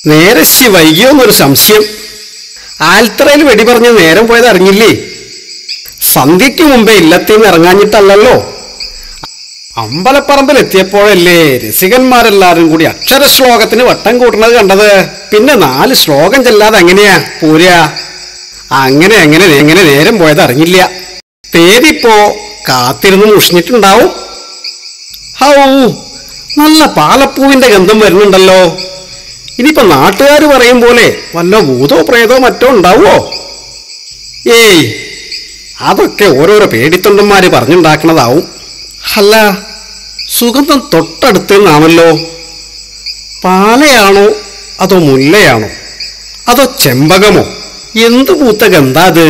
നേരെ ശി വൈകിയോന്നൊരു സംശയം ആൽത്തറയിൽ വെടി പറഞ്ഞ് നേരം പോയത് അറിഞ്ഞില്ലേ സന്ധ്യയ്ക്ക് മുമ്പേ ഇല്ലത്തിന്ന് ഇറങ്ങാഞ്ഞിട്ടല്ലല്ലോ അമ്പലപ്പറമ്പിൽ എത്തിയപ്പോഴല്ലേ രസികന്മാരെല്ലാരും കൂടി അക്ഷരശ്ലോകത്തിന് വട്ടം കൂട്ടുന്നത് കണ്ടത് പിന്നെ നാല് ശ്ലോകം ചെല്ലാതെ എങ്ങനെയാ പോരാ അങ്ങനെ അങ്ങനെ എങ്ങനെ നേരം പോയത് അറിഞ്ഞില്ല തേരിപ്പോ കാത്തിരുന്ന് മുഷിഞ്ഞിട്ടുണ്ടാവും ഹൗ നല്ല പാലപ്പൂവിന്റെ ഗന്ധം വരുന്നുണ്ടല്ലോ ഇനിയിപ്പോ നാട്ടുകാർ പറയും പോലെ വല്ല ഭൂതോ പ്രേതോ മറ്റോ ഉണ്ടാവോ ഏയ് അതൊക്കെ ഓരോരോ പേടിത്തൊണ്ടന്മാര് പറഞ്ഞുണ്ടാക്കണതാവും അല്ല സുഗന്ധം തൊട്ടടുത്ത് നിന്നാണല്ലോ പാലയാണോ അതോ മുല്ലയാണോ അതോ ചെമ്പകമോ എന്ത് പൂത്ത ഗന്ധാ അത്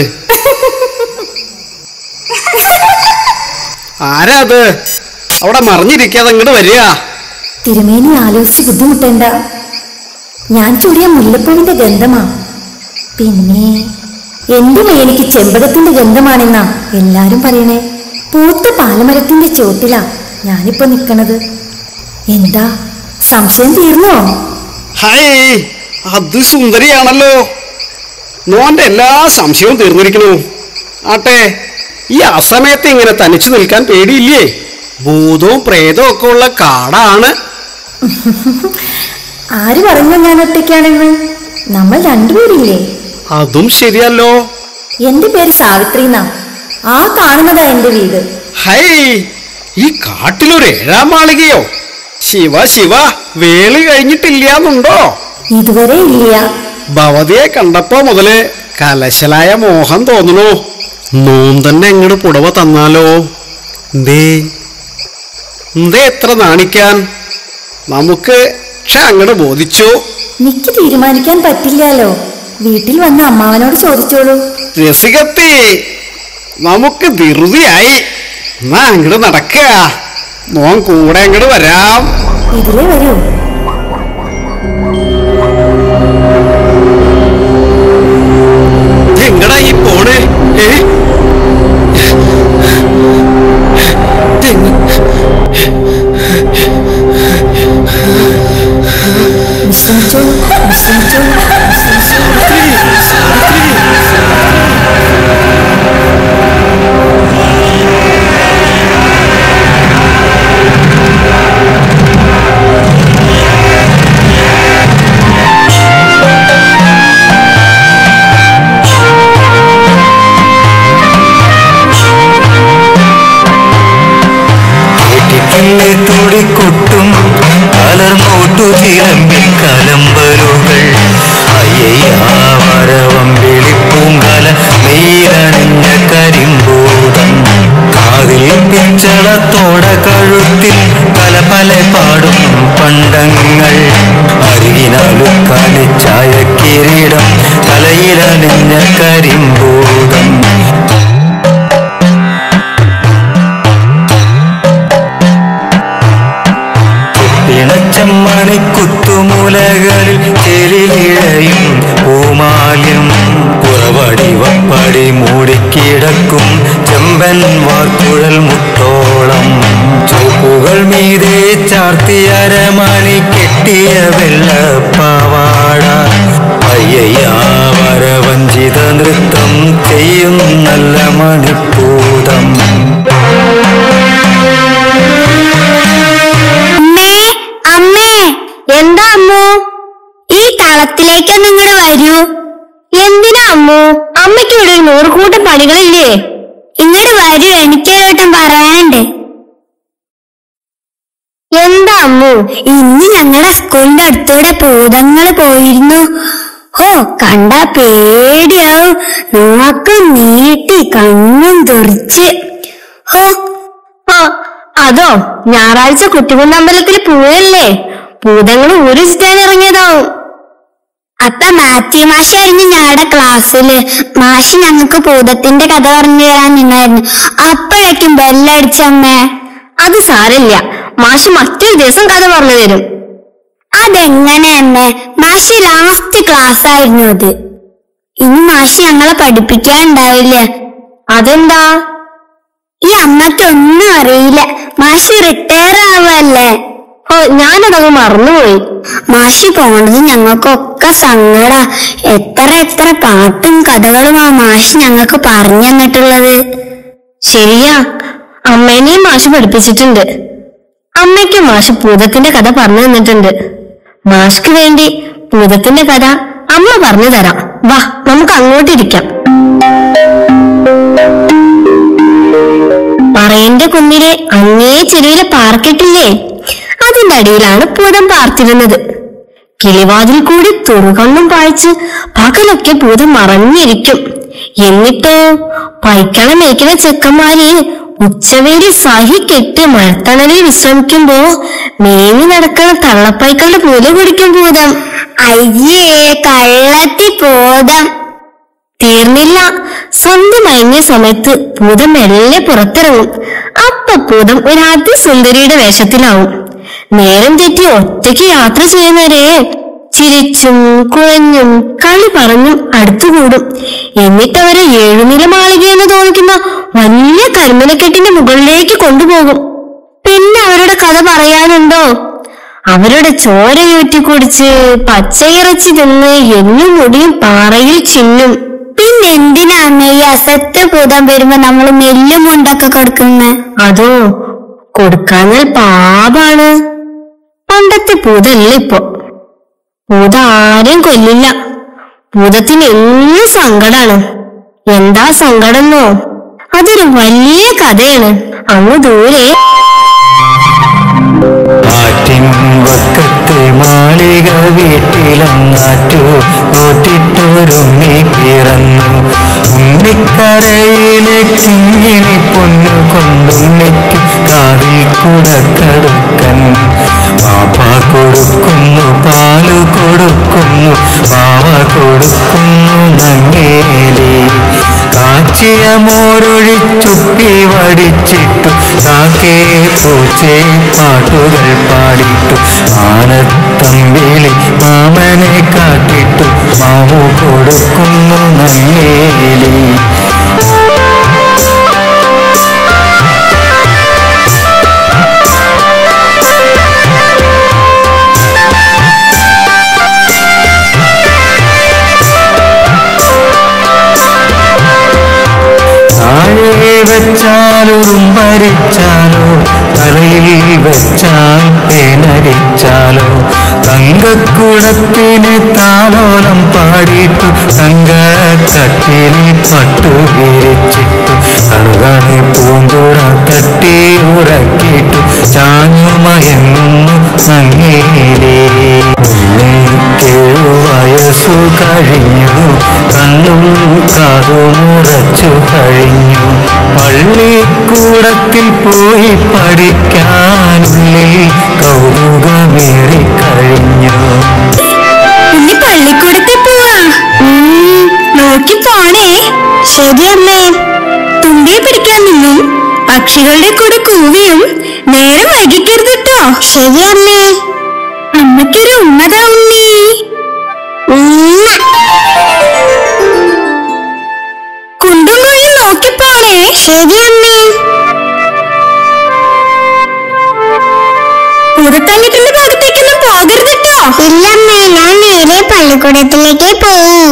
ആരാ അത് അവിടെ മറിഞ്ഞിരിക്കാതെ ഇങ്ങോട്ട് വരിക തിരുമേനി ആലോചിച്ച് ബുദ്ധിമുട്ടേണ്ട ഞാൻ ചൂടിയ മുല്ലപ്പൂവിന്റെ ഗന്ധമാ പിന്നെ എന്റെ മേനിക്ക് ചെമ്പകത്തിന്റെ ഗന്ധമാണെന്നാ എല്ലാരും പറയണേ പൂത്ത പാലമരത്തിന്റെ ചോട്ടിലാ ഞാനിപ്പോ നിക്കണത് എന്താ സംശയം തീർന്നോ ഹായ് അത് സുന്ദരിയാണല്ലോ നോന്റെ എല്ലാ സംശയവും തീർന്നിരിക്കണു ആട്ടെ ഈ അസമയത്ത് ഇങ്ങനെ തനിച്ചു നിൽക്കാൻ പേടിയില്ലേ ഭൂതവും പ്രേതവും ഒക്കെ ഉള്ള കാടാണ് ആര് പറഞ്ഞു ഞാൻ ഒറ്റയ്ക്കാണെന്ന് നമ്മൾ രണ്ടുപേരില്ലേ അതും ശരിയല്ലോ എന്റെ പേര് സാവിത്രി എന്നാ ആ കാണുന്നതാ എന്റെ വീട് ഹൈ ഈ കാട്ടിലൊരു ഏഴാം മാളികയോ ശിവ ശിവ വേളി കഴിഞ്ഞിട്ടില്ലാന്നുണ്ടോ ഇതുവരെ ഇല്ല ഭവതിയെ കണ്ടപ്പോ മുതല് കലശലായ മോഹം തോന്നണു നോം തന്നെ എങ്ങോട്ട് പുടവ തന്നാലോ എന്തേ എന്തേ എത്ര നാണിക്കാൻ നമുക്ക് ക്ഷ അങ്ങോട്ട് ബോധിച്ചു നിക്ക് തീരുമാനിക്കാൻ പറ്റില്ലല്ലോ വീട്ടിൽ വന്ന് അമ്മാവനോട് ചോദിച്ചോളൂ രസികത്തി നമുക്ക് ധൃതിയായി എന്നാ അങ്ങോട്ട് നടക്കുക നോൻ കൂടെ അങ്ങോട്ട് വരാം ഇതിലേ വരൂ എങ്ങടാ ഈ പോണ് ഏ ഇതെങ്ങ- വിശ്രമിച്ചോ വിശ്രമിച്ചോ വിശ്രമിച്ചോ കേട്ടിട്ടില്ലേ തുടിക്കൊട്ടും കലർന്നോട്ടു ചിലമ്പി കലമ്പലുകൾ അയ്യവരവം വിളിപ്പൂങ്കല നീരണിഞ്ഞ കരിമ്പൂതം കാതിൽ പിച്ചളത്തോട കഴുത്തിൽ പല പല പാടും പണ്ടങ്ങൾ അരികിനാലു കളിച്ചായ കിരീടം തലയിലണിഞ്ഞ കരിമ്പൂതം പിണച്ചമ്മണി കുത്തുമുലകളിൽ ചെലിലിഴയും പൂമാല്യം പുറവടി വപ്പടി മൂടിക്കിടക്കും ചെമ്പൻ വാർക്കുഴൽ മുട്ടോളം ചുവപ്പുകൾ മീതെ ചാർത്തിയ അരമണി കെട്ടിയ വെള്ളപ്പാവാട അയ്യയ്യാ വരവഞ്ചിത നൃത്തം ചെയ്യും നല്ല മണിപ്പൂതം അമ്മേ അമ്മേ എന്താ അമ്മു ഈ കളത്തിലേക്ക് നിങ്ങൾ വരൂ എന്തിനാ അമ്മു അമ്മയ്ക്ക് ഇവിടെ ഒരു നൂറുകൂട്ടം പണികളില്ലേ ഇങ്ങോട്ട് വരൂ എനിക്കൊരുവട്ടം പറയാനുണ്ട് എന്താ അമ്മു ഇന്ന് ഞങ്ങളുടെ സ്കൂളിന്റെ അടുത്തൂടെ ഭൂതങ്ങൾ പോയിരുന്നു ഓ കണ്ടാ പേടിയാവും നോക്ക് നീട്ടി കണ്ണും തുറച്ച് ഓ ആ, അതോ ഞായറാഴ്ച കുട്ടികുന്നമ്പലത്തിൽ പോയല്ലേ ഭൂതങ്ങൾ ഊരിച്ചിട്ടാൻ ഇറങ്ങിയതാവും അത്ത മാത്യു മാഷായിരുന്നു ഞങ്ങളുടെ ക്ലാസ്സില് മാഷ് ഞങ്ങൾക്ക് ഭൂതത്തിന്റെ കഥ പറഞ്ഞു തരാനുണ്ടായിരുന്നു അപ്പോഴേക്കും ബെല്ലടിച്ചമ്മേ അത് സാരമില്ല മാഷ് മറ്റൊരു ദിവസം കഥ പറഞ്ഞു തരും അതെങ്ങനെ അമ്മേ മാഷ് ലാസ്റ്റ് ക്ലാസ് ആയിരുന്നു അത് ഇനി മാഷ് ഞങ്ങളെ പഠിപ്പിക്കാനുണ്ടാവില്ല അതെന്താ ഈ അമ്മയ്ക്ക് ഒന്നും അറിയില്ല മാഷി റിട്ടയർ ആവല്ലേ ഓ ഓ ഞാനതങ്ങ് മറന്നുപോയി മാഷി പോണത് ഞങ്ങൾക്കൊക്കെ സങ്കട എത്ര എത്ര പാട്ടും കഥകളും ആ മാഷി ഞങ്ങൾക്ക് പറഞ്ഞു തന്നിട്ടുള്ളത് ശരിയാ അമ്മേനെയും മാഷ് പഠിപ്പിച്ചിട്ടുണ്ട് അമ്മയ്ക്ക് മാഷ് ഭൂതത്തിന്റെ കഥ പറഞ്ഞു തന്നിട്ടുണ്ട് മാഷ്ക്ക് വേണ്ടി ഭൂതത്തിന്റെ കഥ അമ്മ പറഞ്ഞു തരാം വാ നമുക്ക് അങ്ങോട്ടിരിക്കാം പറയന്റെ കുന്നിലെ അങ്ങേ ചെരുവിലെ പാർക്കിട്ടില്ലേ അതിന്റെ അടിയിലാണ് ഭൂതം പാർത്തിരുന്നത് കിളിവാതിൽ കൂടി തുറുകണ്ണും പായിച്ച് പകലൊക്കെ ഭൂതം മറഞ്ഞിരിക്കും എന്നിട്ടോ പൈക്കള മേയ്ക്കുന്ന ചെക്കന്മാര് ഉച്ചവേലി സഹിക്കെട്ട് മഴത്തണലിൽ വിശ്രമിക്കുമ്പോ മേഞ്ഞു നടക്കുന്ന തള്ളപ്പൈക്കളുടെ പൂല കുടിക്കും ഭൂതം അയ്യേ കള്ളത്തി പോതം തീർന്നില്ല സന്ധ്യ മയങ്ങിയ സമയത്ത് ഭൂതം മെല്ലെ പുറത്തിറങ്ങും അപ്പൊ ഭൂതം ഒരു അതിസുന്ദരിയുടെ വേഷത്തിലാവും നേരം തെറ്റി ഒറ്റയ്ക്ക് യാത്ര ചെയ്യുന്നവരെ ചിരിച്ചും കുഴഞ്ഞും കളി പറഞ്ഞും അടുത്തുകൂടും എന്നിട്ട് അവരെ ഏഴുനില മാളികയെന്ന് തോന്നിക്കുന്ന വലിയ കരിമലക്കെട്ടിന്റെ മുകളിലേക്ക് കൊണ്ടുപോകും പിന്നെ അവരുടെ കഥ പറയാനുണ്ടോ അവരുടെ ചോരയൂറ്റി കുടിച്ച് പച്ചയിറച്ചി തിന്ന് എല്ലും മുടിയും പാറയിൽ ചിന്നും പിന്നെന്തിനാ അമ്മ ഈ അസത്യ ഭൂതം വരുമ്പോ നമ്മൾ നെല്ലും കൊണ്ടൊക്കെ കൊടുക്കുന്നത് അതോ കൊടുക്കാഞ്ഞാൽ പാപാണ് പണ്ടത്തെ ഭൂതല്ല ഇപ്പൊ ഭൂത ആരും കൊല്ലില്ല ഭൂതത്തിന് എന്നും സങ്കടാണ് എന്താ സങ്കടെന്നോ അതൊരു വലിയ കഥയാണ് അങ്ങ് ദൂരെ ആറ്റിൻ വക്കത്തെ മാളിക വീട്ടിലങ്ങാറ്റു നോറ്റിട്ടൊരുണ്ണി പിറന്നു ഉണ്ണിക്കരയിലെ കിങ്ങിണി പൊന്നു കൊണ്ടുണ്ണിക്ക് കാതിൽ കുടക്കടുക്കൻ പാപ്പ കൊടുക്കുന്നു പാല് കൊടുക്കുന്നു പാവ കൊടുക്കുന്നു നങ്ങേലി കാച്ചിയ മോരൊഴിച്ചുപ്പി വടിച്ചിട്ടു കാക്കേ പൂച്ചേ പാട്ടുകൾ പാടിട്ടു ആനത്തമ്പിളി മാമനെ കാട്ടിട്ടു മാവു കൊടുക്കുന്നു നങ്ങേലി താഴെ വെച്ചാലോ ഭരിച്ചാലോ തലയിൽ വെച്ചാൽ തേനരിച്ചാലോ തങ്കക്കുടത്തിന് താലോലം പാടിയിട്ടു തങ്കക്കട്ടിൽ പട്ടു വിരിച്ചിട്ടു കറുകണി പൂന്തുറ തട്ടി ഉറക്കിയിട്ടു ചാഞ്ഞുമയങ്ങുന്നു സംഗീലേ ഉണ്ണിക്കേഴു വയസ്സു കഴിഞ്ഞു കണ്ണും കാതുമുറച്ചു കഴിഞ്ഞു പള്ളിക്കൂടത്തിൽ പോയി പഠിക്കാനുള്ളിൽ കൗതുകമേറി കഴിഞ്ഞു ഇനി പള്ളിക്കൂടത്തിൽ പോവാ നോക്കി പോണേ ശരിയമ്മേ തുമ്പിയെ പിടിക്കാൻ നിന്നും പക്ഷികളുടെ കൂടെ കൂവിയും നേരെ വൈകിക്കരുത് കേട്ടോ ശരിയമ്മേ അമ്മയ്ക്കൊരു ഉമ്മതാ ഉണ്ണി കുണ്ടും കുഴിയും നോക്കി പോണേ ശരിയമ്മേ പുറത്തങ്ങിട്ടുള്ള ഭാഗത്തേക്കൊന്നും പോകരുത് കേട്ടോ ഇല്ലമ്മേ ഞാൻ നേരെ പള്ളിക്കൂടത്തിലേക്ക് പോവും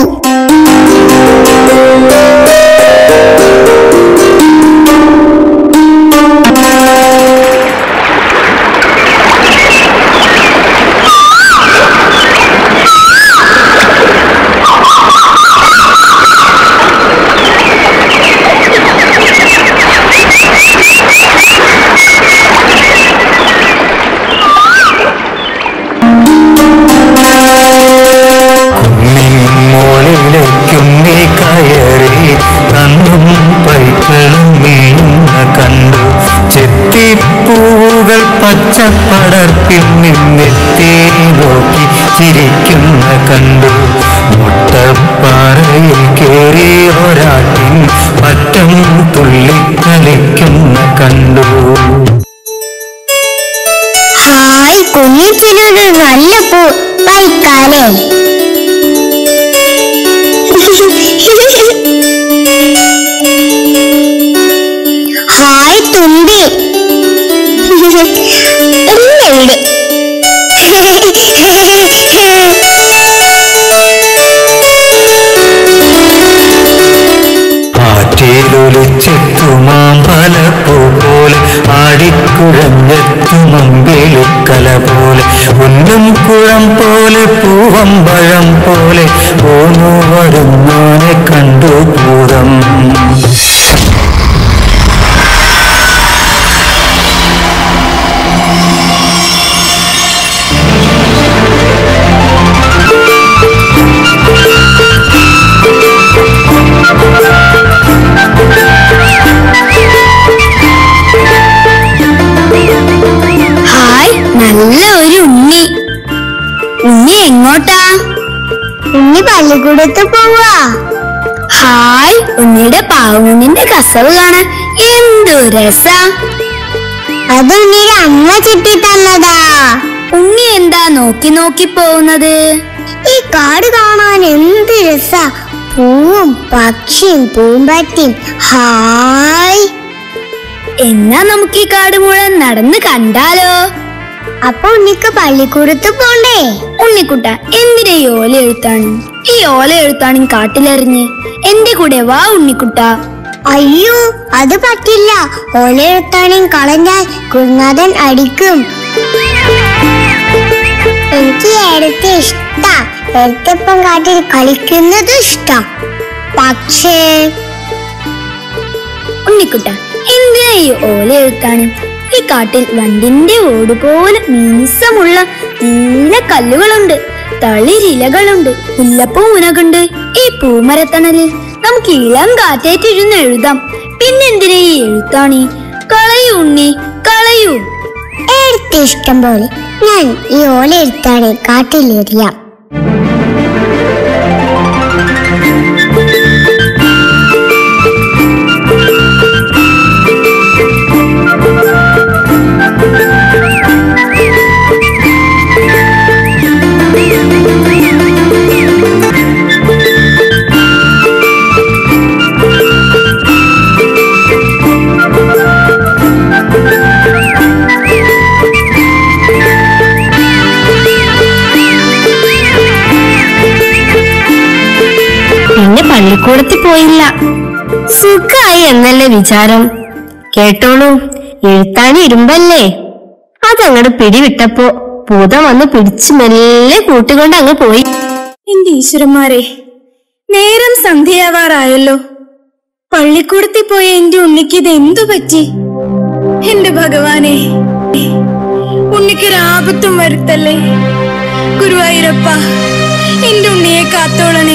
കുന്നിൻ മുകളിലേക്കും നീ കയറി കണ്ണും പൈക്കളും വീഴുന്ന കണ്ടു ചെത്തിപ്പൂവുകൾ പച്ചപ്പടർപ്പിൽ നിന്നെത്തി നോക്കി ചിരിക്കുന്ന കണ്ടു മുട്ടപ്പാറയിൽ കയറി ഒരാട്ടിൻ പറ്റം തുള്ളിക്കളിക്കുന്ന കണ്ടു ഹായ് കുഞ്ഞിച്ചിനൊരു നല്ല പൂ പൈക്കാലേ ഹായ് തുമ്പി ഇല്ല വീട് കുഴഞ്ഞെത്തും അമ്പിളിക്കല പോലെ ഒന്നും കുഴം പോലെ പൂവമ്പഴം പോലെ പോന്നു വരുന്നോനെ കണ്ടു ഭൂതം ഹായ് നല്ല ഒരു ഉണ്ണി ഉണ്ണി എങ്ങോട്ടാ ഉണ്ണി പള്ളിക്കൂടത്ത് പോവാ ഹായ് ഉണ്ണിയുടെ പാവുണ്ണിന്റെ കസവ് കാണാൻ എന്തു രസ അത് ഉണ്ണിയുടെ അമ്മ ചുറ്റി തന്നതാ ഉണ്ണി എന്താ നോക്കി നോക്കി പോകുന്നത് ഈ കാട് കാണാൻ എന്ത് രസ പൂവും പക്ഷിയും പൂമ്പാറ്റിയും ഹായ് എന്നാ നമുക്ക് ഈ കാട് മുഴുവൻ നടന്ന് കണ്ടാലോ അപ്പൊ ഉണ്ണിക്ക് പള്ളിക്കൂടത്ത് പോണ്ടേ ഉണ്ണിക്കുട്ട എന്തിനാ ഈ ഓല എഴുത്താണ് ഈ ഓല എഴുത്താണ് കാട്ടിലെറിഞ്ഞ് എന്റെ കൂടെ വാ ഉണ്ണിക്കുട്ട അയ്യോ അത് പറ്റില്ല ഓല എഴുത്താനും കളഞ്ഞാൽ ഗുരുനാഥൻ അടിക്കും എനിക്ക് എടുത്ത് ഇഷ്ട എടുത്തപ്പം കാട്ടിൽ കളിക്കുന്നത് ഇഷ്ടം പക്ഷേ ഉണ്ണിക്കുട്ട എന്തിനാ ഈ ഓല എഴുത്താണ് ഈ കാട്ടിൽ വണ്ടിന്റെ ഓട് പോലെ മീസമുള്ള നീല കല്ലുകളുണ്ട് തളിരിലകളുണ്ട് മുല്ലപ്പൂ മുനകുണ്ട് ഈ പൂമരത്തണലിൽ നമുക്ക് ഇളം കാറ്റേറ്റിരുന്ന് എഴുതാം പിന്നെന്തിനാ ഈ എഴുത്താണി കളയൂ ഉണ്ണി കളയൂ എടുത്ത് ഇഷ്ടം പോലെ ഞാൻ ഈ ഓല എഴുത്താണ് കാട്ടിലെറിയാം പിന്നെ പള്ളിക്കൂടത്തിൽ പോയില്ല സുഖായി എന്നല്ലേ വിചാരം കേട്ടോളൂ എഴുത്താൻ ഇരുമ്പല്ലേ അതങ്ങട് പിടിവിട്ടപ്പോ ഭൂതം വന്ന് പിടിച്ച് മെല്ലെ കൂട്ടിക്കൊണ്ട് അങ്ങ് പോയി എന്റെ ഈശ്വരന്മാരെ നേരം സന്ധ്യയാവാറായല്ലോ പള്ളിക്കൂടത്തിൽ പോയ എന്റെ ഉണ്ണിക്ക് ഇത് എന്തു പറ്റി എന്റെ ഭഗവാനെ ഉണ്ണിക്കൊരാപത്തും വരുത്തല്ലേ ഗുരുവായൂരപ്പ എന്റെ ഉണ്ണിയെ കാത്തോളണേ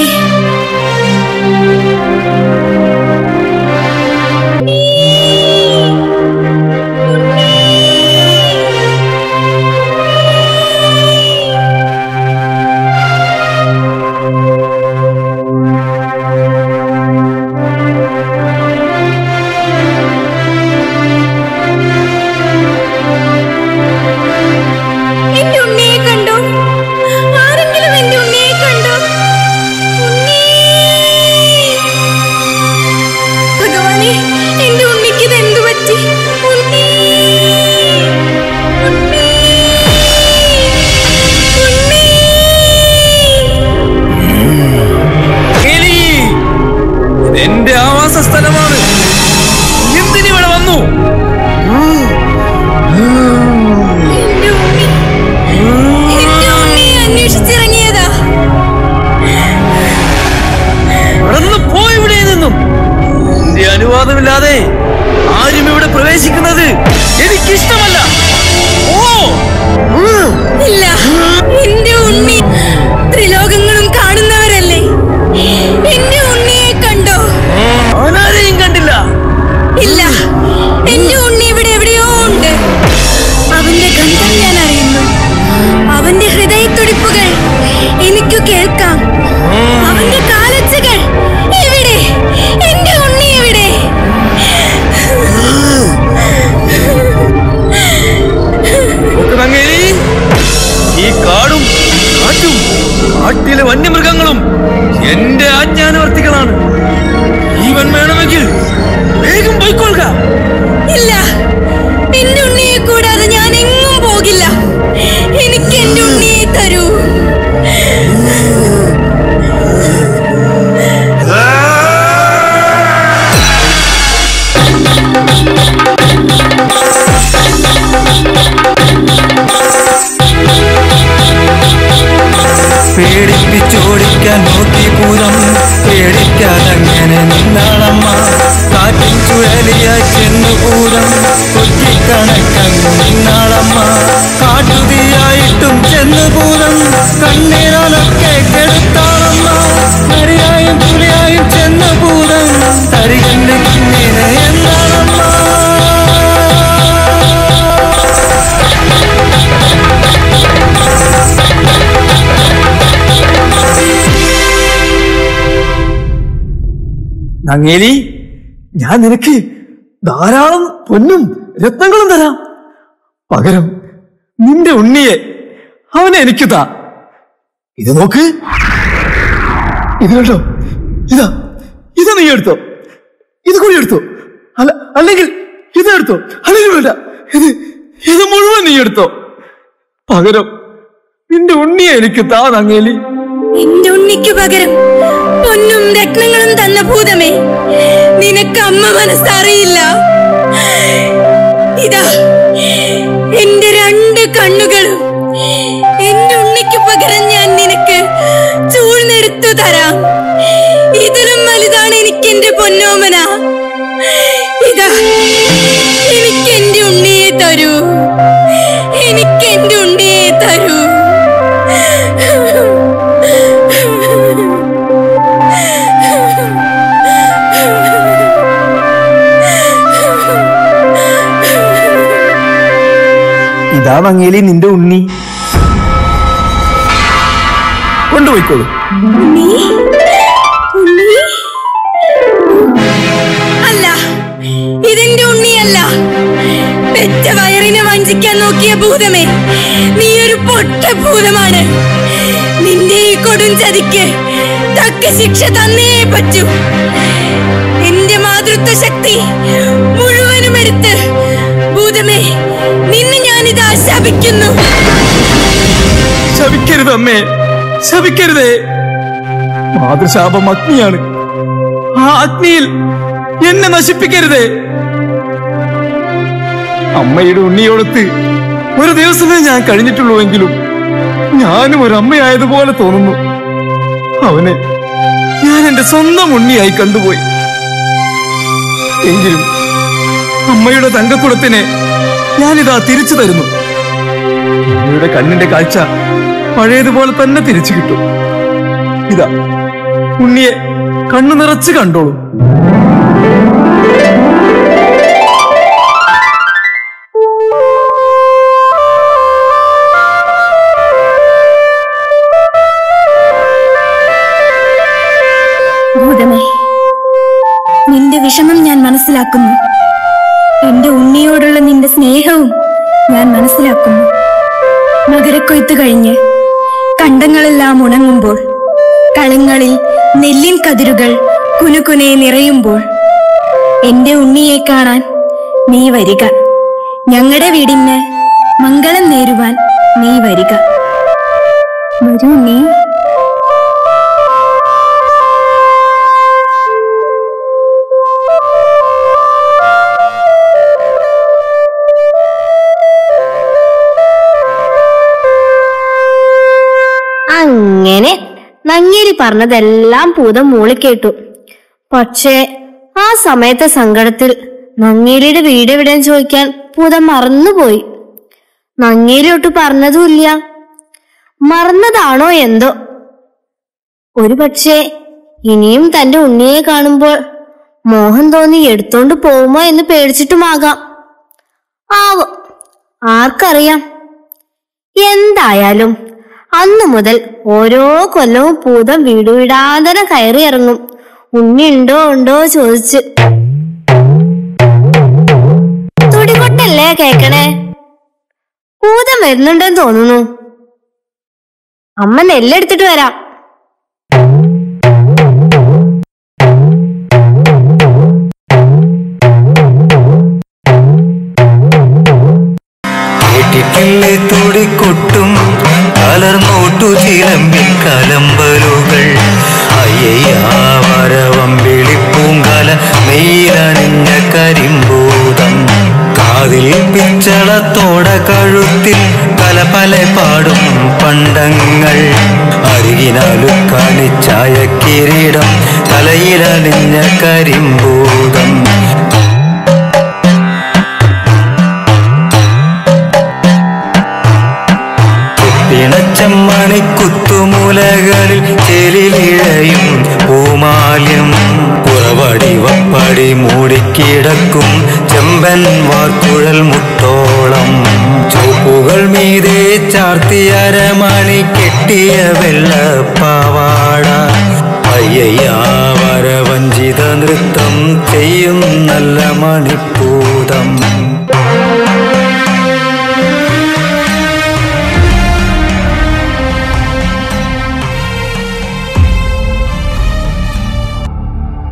എന്റെ ഉണ്ണിയെ കണ്ടോ ആരെങ്കിലും എന്റെ ഉണ്ണിയെ കണ്ടോ ഉണ്ണി ഭഗവാനെ എന്റെ ഉണ്ണിക്ക് ഇത് എന്തു പറ്റി ഉണ്ണി ഉണ്ണി ഉണ്ണി എലി എന്റെ ആവാസ സ്ഥലമാണ് എന്തിനിവിടെ വന്നു എന്റെ ഉണ്ണി എന്റെ ഉണ്ണിയെ അന്വേഷിച്ചിറങ്ങിയതാ കടന്നു പോയി ഇവിടെ നിന്നും എന്റെ അനുവാദമില്ലാതെ ആരും ഇവിടെ പ്രവേശിക്കുന്നത് എനിക്കിഷ്ടമല്ല ഓ ഇല്ല എന്റെ ഉണ്ണി ത്രിലോകങ്ങളും കാണുന്നവരല്ലേ എന്റെ ഉണ്ണിയെ കണ്ടോ ആനാരെയും കണ്ടില്ല ഇല്ല എന്റെ ഉണ്ണി ഇവിടെ എവിടെയോ ഉണ്ട് അവന്റെ ഗന്ധം ഞാൻ അറിയുന്നു അവന്റെ ഹൃദയത്തുടിപ്പുകൾ എനിക്ക് കേൾക്കാം അവന്റെ കാലച്ചുകൾ എവിടെ എന്റെ ഉണ്ണി എവിടെ നോക്കണങ്ങേലി ഈ കാടും കാറ്റും കാട്ടിലെ വന്യമൃഗങ്ങളും എന്റെ ആജ്ഞാനവർത്തികളാണ് ജീവൻ വേണമെങ്കിൽ വേഗം പോയിക്കൊള്ളുക ഇല്ല എന്റെ ഉണ്ണിയെ കൂടാതെ ഞാൻ എങ്ങും പോകില്ല എനിക്ക് എന്റെ ഉണ്ണിയെ തരൂ തുണയ്ക്കാതങ്ങനെ നിന്നാളമ്മ കാറ്റിൻ ചുഴലിയായി ചെന്നു ഭൂതം കൊറ്റിക്കണക്കങ്ങ് നിന്നാളമ്മ കാട്ടുതീയായിട്ടും ചെന്നു ഭൂതം കണ്ണീരാലൊക്കെ കെടുത്താളമ്മ നരിയായും പുലിയായും ചെന്നു ഭൂതം തരികന്റെ കുഞ്ഞിനെ എന്നാളമ്മ നങ്ങേലി ഞാൻ നിനക്ക് ധാരാളം പൊന്നും രത്നങ്ങളും തരാം പകരം നിന്റെ ഉണ്ണിയെ അവനെ എനിക്ക് താ ഇത് നോക്ക് ഇത് കണ്ടോ ഇതാ ഇത് നീ എടുത്തോ ഇത് കൂടി എടുത്തോ അല്ല അല്ലെങ്കിൽ ഇത് എടുത്തോ അല്ലെങ്കിൽ വേണ്ട ഇത് ഇത് മുഴുവൻ നീ എടുത്തോ പകരം നിന്റെ ഉണ്ണിയെ എനിക്ക് താ നങ്ങേലി എന്റെ ഉണ്ണിക്ക് പകരം പൊന്നും രത്നങ്ങളും തന്ന ഭൂതമേ നിനക്ക് അമ്മ മനസ്സറിയില്ല ഇതാ എന്റെ രണ്ട് കണ്ണുകളും എന്റെ ഉണ്ണിക്ക് പകരം ഞാൻ നിനക്ക് ചൂഴ്ന്നെടുത്തു തരാം ഇതിലും വലുതാണ് എനിക്ക് എന്റെ പൊന്നോമന ഇതാ എനിക്ക് എന്റെ ഉണ്ണിയെ തരൂ എനിക്ക് എന്റെ ഉണ്ണിയെ തരൂ ഇതാ മങ്ങേലി നിന്റെ ഉണ്ണി കൊണ്ടുപോയിക്കോളൂ ഉണ്ണി? ഉണ്ണി? അല്ല ഇതെന്റെ ഉണ്ണിയല്ല പെറ്റ വയറിനെ വഞ്ചിക്കാൻ നോക്കിയ ഭൂതമേ നീ ഒരു പൊട്ട ഭൂതമാണ് നിന്റെ ഈ കൊടും ചതിക്ക് തക്ക ശിക്ഷ തന്നേ പറ്റൂ എന്റെ മാതൃത്വ ശക്തി മുഴുവനും എടുത്ത് ഭൂതമേ നിന്നെ ഞാനിത് ആശാപിക്കുന്നു ശപിക്കരുത് അമ്മേ ശപിക്കരുതേ മാതൃശാപം അഗ്നിയാണ് ആ അഗ്നിയിൽ എന്നെ നശിപ്പിക്കരുതേ അമ്മയുടെ ഉണ്ണിയോടത്ത് ഒരു ദിവസമേ ഞാൻ കഴിഞ്ഞിട്ടുള്ളൂവെങ്കിലും ഞാനും ഒരു അമ്മയായതുപോലെ തോന്നുന്നു അവനെ ഞാൻ എന്റെ സ്വന്തം ഉണ്ണിയായി കണ്ടുപോയി എങ്കിലും അമ്മയുടെ തങ്കക്കുടത്തിനെ ഞാനിതാ തിരിച്ചു തരുന്നു അമ്മയുടെ കണ്ണിന്റെ കാഴ്ച പഴയതുപോലെ തന്നെ തിരിച്ചു കിട്ടും ഇതാ ഉണ്ണിയെ കണ്ണു നിറച്ച് കണ്ടോളൂ ഭൂതമേ നിന്റെ വിഷമം ഞാൻ മനസ്സിലാക്കുന്നു എന്റെ ഉണ്ണിയോടുള്ള നിന്റെ സ്നേഹവും ഞാൻ മനസ്സിലാക്കുന്നു മകരക്കൊയ്ത്ത് കഴിഞ്ഞ് കണ്ടങ്ങളെല്ലാം ഉണങ്ങുമ്പോൾ കളങ്ങളിൽ നെല്ലിൻ കതിരുകൾ കുനുകുനെ നിറയുമ്പോൾ എന്റെ ഉണ്ണിയെ കാണാൻ നീ വരിക ഞങ്ങളുടെ വീടിന് മംഗളം നേരുവാൻ നീ വരിക വരൂ നീ അങ്ങനെ നങ്ങേരി പറഞ്ഞതെല്ലാം പൂതം മൂളിക്കേട്ടു പക്ഷേ ആ സമയത്തെ സങ്കടത്തിൽ നങ്ങേലിയുടെ വീട് എവിടെയെന്ന് ചോദിക്കാൻ പൂതം മറന്നുപോയി നങ്ങേലി ഒട്ട് പറഞ്ഞതുമില്ല മറന്നതാണോ എന്തോ ഒരു പക്ഷേ ഇനിയും തന്റെ ഉണ്ണിയെ കാണുമ്പോൾ മോഹം തോന്നി എടുത്തോണ്ട് പോകുമോ എന്ന് പേടിച്ചിട്ടുമാകാം ആവോ ആർക്കറിയാം എന്തായാലും അന്നു മുതൽ ഓരോ കൊല്ലവും പൂതം വീട് വിടാതെ കയറി ഇറങ്ങും ഉണ്ണി ഉണ്ടോ ഉണ്ടോ ചോദിച്ച് തുടികൊട്ടല്ലേ കേക്കണേ പൂതം വരുന്നുണ്ടെന്ന് തോന്നുന്നു അമ്മ നെല്ലെടുത്തിട്ട് വരാം കേട്ടിട്ടില്ലേ തുടിക്കൊട്ടും കലർന്നോട്ടു ചിലമ്പിൻ കലമ്പലുകൾ അയ്യയ്യാ വരവമ്പിളിപ്പൂങ്കല മെയിലണിഞ്ഞ കരിമ്പൂതം കാതിൽ പിച്ചളത്തോട കഴുത്തിൽ കലപല പാടും പണ്ടങ്ങൾ അരികിനാലു കാണിച്ചായ കിരീടം തലയിലണിഞ്ഞ കരിമ്പൂതം പിണച്ചമ്മണി കുത്തുമുലകളിൽ ചെലിലിഴയും പൂമാല്യം പുറവടി വപ്പടി മൂടിക്കിടക്കും ചെമ്പൻ വാർക്കുഴൽ മുട്ടോളം ചുവപ്പുകൾ മീതെ ചാർത്തിയ അരമണി കെട്ടിയ വെള്ളപ്പാവാട അയ്യയ്യാ വരവഞ്ചിത നൃത്തം ചെയ്യും നല്ല മണിപ്പ